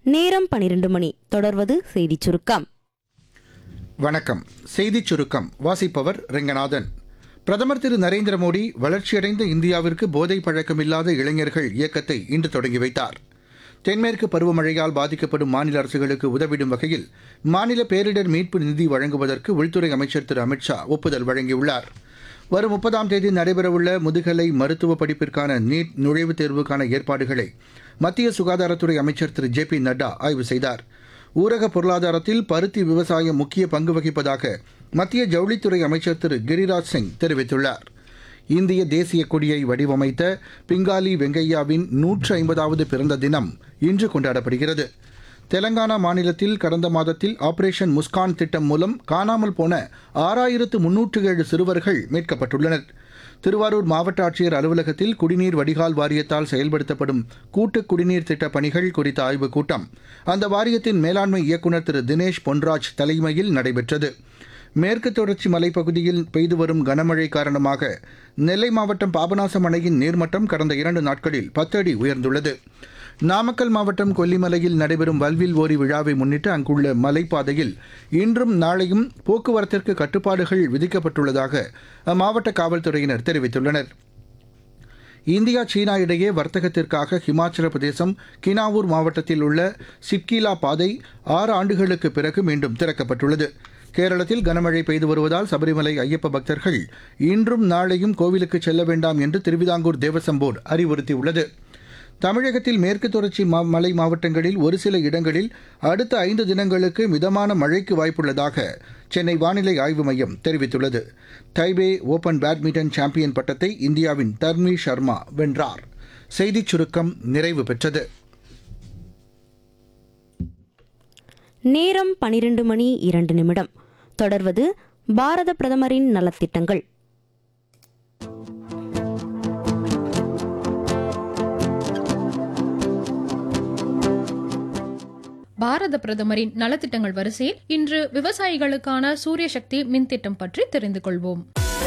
நேரம் பனிரெண்டு மணி தொடர்வது செய்திச் சுருக்கம் வணக்கம் செய்திச் சுருக்கம் வாசிப்பவர் ரெங்கநாதன் பிரதமர் திரு நரேந்திர மோடி வளர்ச்சியடைந்த இந்தியாவிற்கு போதை பழக்கமில்லாத இளைஞர்கள் இயக்கத்தை இன்று தொடங்கி வைத்தார் தென்மேற்கு பருவமழையால் பாதிக்கப்படும் மாநில அரசுகளுக்கு உதவிடும் வகையில் மாநில பேரிடர் மீட்பு நிதி வழங்குவதற்கு உள்துறை அமைச்சர் திரு அமித்ஷா ஒப்புதல் வழங்கியுள்ளார் வரும் முப்பதாம் தேதி நடைபெறவுள்ள முதுகலை மருத்துவ படிப்பிற்கான நீட் நுழைவுத் தேர்வுக்கான ஏற்பாடுகளை மத்திய சுகாதாரத்துறை அமைச்சர் திரு ஜே பி நட்டா ஆய்வு செய்தார் ஊரக பொருளாதாரத்தில் பருத்தி விவசாயம் முக்கிய பங்கு வகிப்பதாக மத்திய ஜவுளித்துறை அமைச்சர் திரு கிரிராஜ் சிங் தெரிவித்துள்ளார் இந்திய தேசிய கொடியை வடிவமைத்த பிங்காலி வெங்கையாவின் நூற்று ஐம்பதாவது பிறந்த தினம் இன்று கொண்டாடப்படுகிறது தெலங்கானா மாநிலத்தில் கடந்த மாதத்தில் ஆபரேஷன் முஸ்கான் திட்டம் மூலம் காணாமல் போன ஆறாயிரத்து முன்னூற்று ஏழு சிறுவர்கள் மீட்கப்பட்டுள்ளனர் திருவாரூர் மாவட்ட ஆட்சியர் அலுவலகத்தில் குடிநீர் வடிகால் வாரியத்தால் செயல்படுத்தப்படும் கூட்டு குடிநீர் திட்ட பணிகள் குறித்த ஆய்வுக் கூட்டம் அந்த வாரியத்தின் மேலாண்மை இயக்குநர் திரு தினேஷ் பொன்ராஜ் தலைமையில் நடைபெற்றது மேற்கு தொடர்ச்சி மலைப்பகுதியில் பெய்து வரும் கனமழை காரணமாக நெல்லை மாவட்டம் பாபநாசம் அணையின் நீர்மட்டம் கடந்த இரண்டு நாட்களில் பத்து அடி உயர்ந்துள்ளது நாமக்கல் மாவட்டம் கொல்லிமலையில் நடைபெறும் வல்வில் ஓரி விழாவை முன்னிட்டு அங்குள்ள மலைப்பாதையில் இன்றும் நாளையும் போக்குவரத்திற்கு கட்டுப்பாடுகள் விதிக்கப்பட்டுள்ளதாக அம்மாவட்ட காவல்துறையினர் தெரிவித்துள்ளனர் இந்தியா சீனா இடையே வர்த்தகத்திற்காக ஹிமாச்சல பிரதேசம் கினாவூர் மாவட்டத்தில் உள்ள சிப்கிலா பாதை ஆறு ஆண்டுகளுக்கு பிறகு மீண்டும் திறக்கப்பட்டுள்ளது கேரளத்தில் கனமழை பெய்து வருவதால் சபரிமலை ஐயப்ப பக்தர்கள் இன்றும் நாளையும் கோவிலுக்கு செல்ல வேண்டாம் என்று திருவிதாங்கூர் தேவசம் போர்டு அறிவுறுத்தியுள்ளது தமிழகத்தில் மேற்கு தொடர்ச்சி மா- மலை மாவட்டங்களில் ஒரு சில இடங்களில் அடுத்த ஐந்து தினங்களுக்கு மிதமான மழைக்கு வாய்ப்புள்ளதாக சென்னை வானிலை ஆய்வு மையம் தெரிவித்துள்ளது தைபே ஓபன் பேட்மிண்டன் சாம்பியன் பட்டத்தை இந்தியாவின் தர்மி சர்மா வென்றார் செய்திச் சுருக்கம் நிறைவு பெற்றது நேரம் பனிரெண்டு மணி இரண்டு நிமிடம் தொடர்வது பாரத பிரதமரின் நலத்திட்டங்கள் பாரத பிரதமரின் நலத்திட்டங்கள் வரிசையில் இன்று விவசாயிகளுக்கான சூரிய சக்தி மின் திட்டம் பற்றி தெரிந்து கொள்வோம்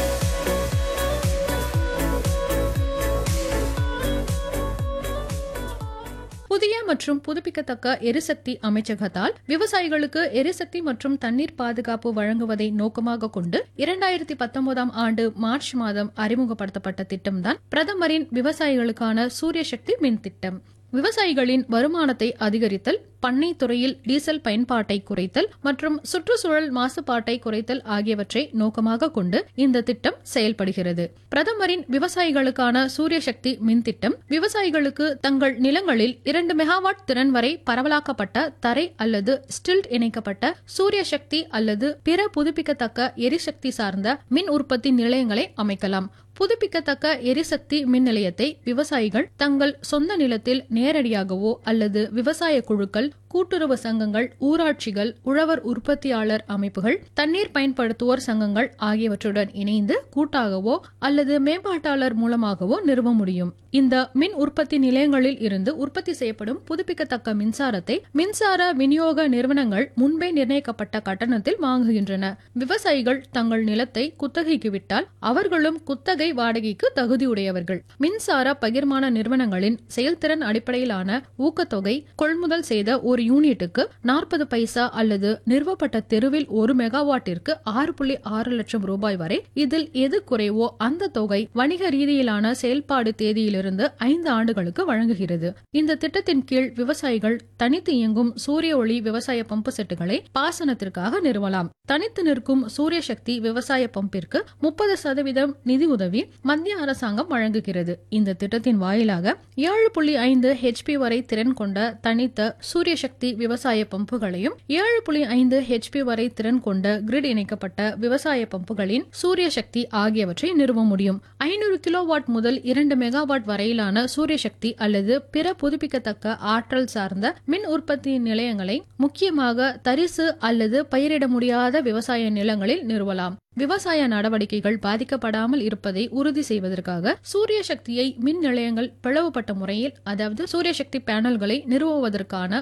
புதிய மற்றும் புதுப்பிக்கத்தக்க எரிசக்தி அமைச்சகத்தால் விவசாயிகளுக்கு எரிசக்தி மற்றும் தண்ணீர் பாதுகாப்பு வழங்குவதை நோக்கமாக கொண்டு இரண்டாயிரத்தி பத்தொன்பதாம் ஆண்டு மார்ச் மாதம் அறிமுகப்படுத்தப்பட்ட திட்டம்தான் பிரதமரின் விவசாயிகளுக்கான சூரிய சக்தி மின் திட்டம் விவசாயிகளின் வருமானத்தை அதிகரித்தல் பண்ணை துறையில் டீசல் பயன்பாட்டை குறைத்தல் மற்றும் சுற்றுச்சூழல் மாசுபாட்டை குறைத்தல் ஆகியவற்றை நோக்கமாக கொண்டு இந்த திட்டம் செயல்படுகிறது பிரதமரின் விவசாயிகளுக்கான சூரிய சக்தி மின் திட்டம் விவசாயிகளுக்கு தங்கள் நிலங்களில் இரண்டு மெகாவாட் திறன் வரை பரவலாக்கப்பட்ட தரை அல்லது ஸ்டில்ட் இணைக்கப்பட்ட சூரிய சக்தி அல்லது பிற புதுப்பிக்கத்தக்க எரிசக்தி சார்ந்த மின் உற்பத்தி நிலையங்களை அமைக்கலாம் புதுப்பிக்கத்தக்க எரிசக்தி மின் நிலையத்தை விவசாயிகள் தங்கள் சொந்த நிலத்தில் நேரடியாகவோ அல்லது விவசாய குழுக்கள் கூட்டுறவு சங்கங்கள் ஊராட்சிகள் உழவர் உற்பத்தியாளர் அமைப்புகள் தண்ணீர் பயன்படுத்துவோர் சங்கங்கள் ஆகியவற்றுடன் இணைந்து கூட்டாகவோ அல்லது மேம்பாட்டாளர் மூலமாகவோ நிறுவ முடியும் இந்த மின் உற்பத்தி நிலையங்களில் இருந்து உற்பத்தி செய்யப்படும் புதுப்பிக்கத்தக்க மின்சாரத்தை மின்சார விநியோக நிறுவனங்கள் முன்பே நிர்ணயிக்கப்பட்ட கட்டணத்தில் வாங்குகின்றன விவசாயிகள் தங்கள் நிலத்தை குத்தகைக்கு விட்டால் அவர்களும் குத்தகை வாடகைக்கு தகுதியுடையவர்கள் மின்சார பகிர்மான நிறுவனங்களின் செயல்திறன் அடிப்படையிலான ஊக்கத்தொகை கொள்முதல் செய்த ஒரு யூனிட்டுக்கு நாற்பது பைசா அல்லது நிறுவப்பட்ட தெருவில் ஒரு மெகாவாட்டிற்கு ஆறு புள்ளி ஆறு லட்சம் ரூபாய் வரை இதில் எது குறைவோ அந்த தொகை வணிக ரீதியிலான செயல்பாடு தேதியிலிருந்து ஐந்து ஆண்டுகளுக்கு வழங்குகிறது இந்த திட்டத்தின் கீழ் விவசாயிகள் தனித்து இயங்கும் சூரிய ஒளி விவசாய பம்பு செட்டுகளை பாசனத்திற்காக நிறுவலாம் தனித்து நிற்கும் சூரிய சக்தி விவசாய பம்பிற்கு முப்பது சதவீதம் நிதி உதவி மத்திய அரசாங்கம் வழங்குகிறது இந்த திட்டத்தின் வாயிலாக ஏழு புள்ளி ஐந்து ஹெச்பி வரை திறன் கொண்ட தனித்த சூரிய சக்தி விவசாய பம்புகளையும் ஏழு புள்ளி ஐந்து ஹெச்பி வரை திறன் கொண்ட கிரிட் இணைக்கப்பட்ட விவசாய பம்புகளின் சூரிய சக்தி ஆகியவற்றை நிறுவ முடியும் ஐநூறு கிலோவாட் முதல் இரண்டு மெகாவாட் வரையிலான சூரிய சக்தி அல்லது பிற புதுப்பிக்கத்தக்க ஆற்றல் சார்ந்த மின் உற்பத்தி நிலையங்களை முக்கியமாக தரிசு அல்லது பயிரிட முடியாத விவசாய நிலங்களில் நிறுவலாம் விவசாய நடவடிக்கைகள் பாதிக்கப்படாமல் இருப்பதை உறுதி செய்வதற்காக சூரிய சக்தியை மின் நிலையங்கள் பிளவுபட்ட முறையில் அதாவது சூரிய சக்தி பேனல்களை நிறுவுவதற்கான